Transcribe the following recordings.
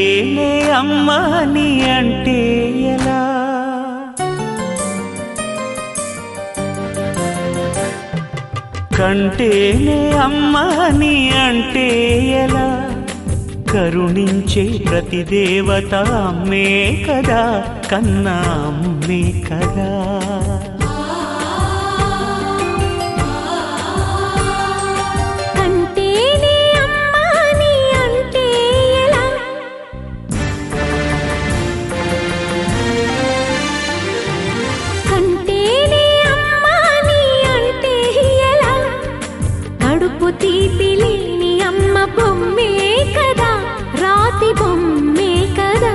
కంటేనే అమ్మ నీ అంటే ఎలా కంటేనే అమ్మ నీ అంటే ఎలా కరుణించే ప్రతి దేవత అమ్మే కదా కన్నా అమ్మే కదా కంటేనే అమ్మా నీ అంటే ఎలా కంటేనే అమ్మా నీ అంటే ఎలా కడుపు తీపి లేని అమ్మ బొమ్మే కదా రాతి బొమ్మే కదా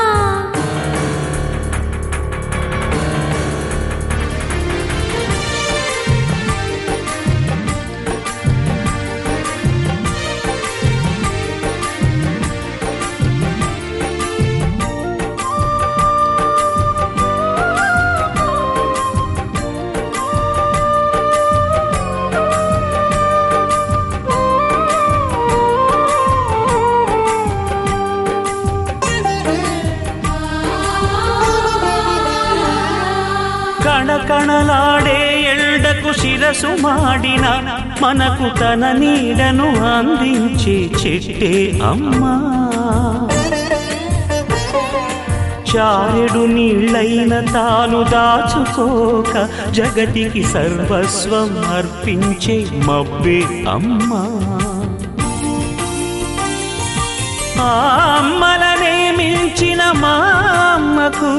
కణకణలాడే ఎల్డకు శిరసు మాడిన మనకు తన నీడను అందించే చెట్టే అమ్మా చారెడు నీళ్ళైన తాను దాచుకోక జగతికి సర్వస్వం అర్పించే మబ్బే అమ్మా ఆ అమ్మలనే మించిన మా అమ్మకు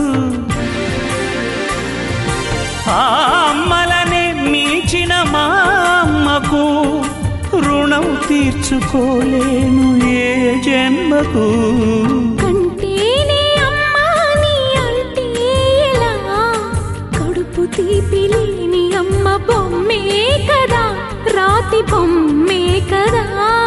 ఆ అమ్మలనే మించిన మా అమ్మకు రుణం తీర్చుకోలేను ఏ జన్మకు కంటేనే అమ్మా నీ అంటే ఎలా కడుపు తీపి లేని అమ్మ బొమ్మే కదా రాతి బొమ్మే కదా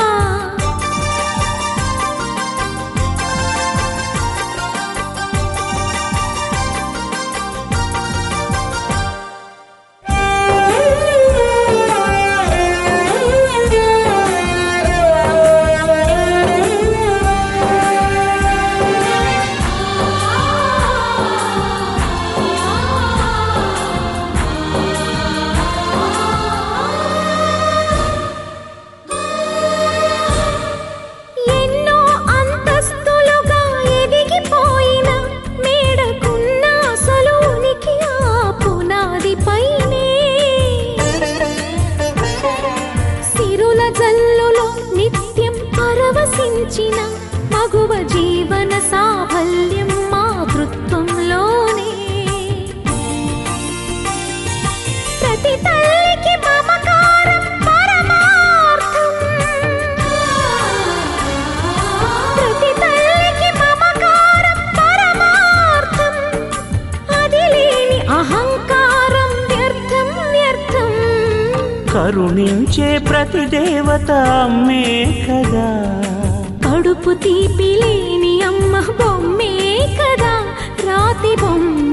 ఎన్నో అంతస్తులుగా ఎదిగిపోయిన మేడకున్న అసలు ఉనికి ఆ పునాది పైనే సిరుల జల్లులో నిత్యం పరవశించిన మగువ జీవన సాఫల్యం మాతృత్వంలోనే ప్రతి తల్లికి మమకారం పరమార్థం ప్రతి తల్లికి మమకారం పరమార్థం అది లేని అహంకారం వ్యర్థం వ్యర్థం కరుణించే ప్రతి దేవత అమ్మే కదా కడుపు తీపి లేని అమ్మ బొమ్మే కదా రాతి బొమ్మ